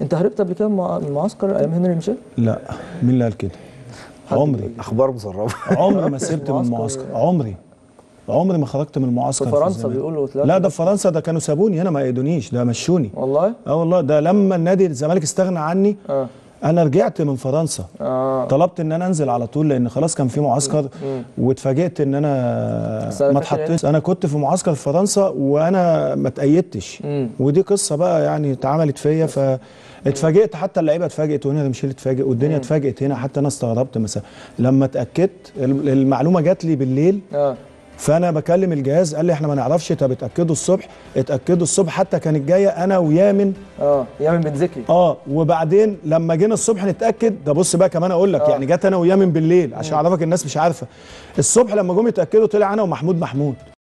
انت هربت قبل كده من المع- من المعسكر ايام هنري ميشيل لا مين اللي قال كده عمري اخبار مسربه عمري ما سبت من معسكر- المعسكر عمري عمري ما خرجت من المعسكر في فرنسا الزمالك. بيقولوا طلعت لا ده في فرنسا ده كانوا سابوني هنا ما ايدونيش ده مشوني والله اه والله ده لما النادي الزمالك استغنى عني اه انا رجعت من فرنسا اه طلبت ان انا انزل على طول لان خلاص كان في معسكر واتفاجئت ان انا بس أنا ما فاكر اتحطيتش انا كنت في معسكر في فرنسا وانا ما اتأيدتش مم. ودي قصه بقى يعني اتعملت فيا ف اتفاجئت حتى اللعيبه اتفاجئت وهنا مشيل اتفاجئ والدنيا اتفاجئت هنا حتى انا استغربت مثلا لما اتاكدت ال- المعلومه جات لي بالليل اه فانا بكلم الجهاز قال لي احنا ما نعرفش طب اتاكدوا الصبح اتاكدوا الصبح حتى كانت جايه انا ويامن اه يامن بن ذكري اه وبعدين لما جينا الصبح نتاكد ده بص بقى كمان اقول لك آه. يعني جت انا ويامن بالليل عشان اعرفك الناس مش عارفه الصبح لما جم يتاكدوا طلع انا ومحمود محمود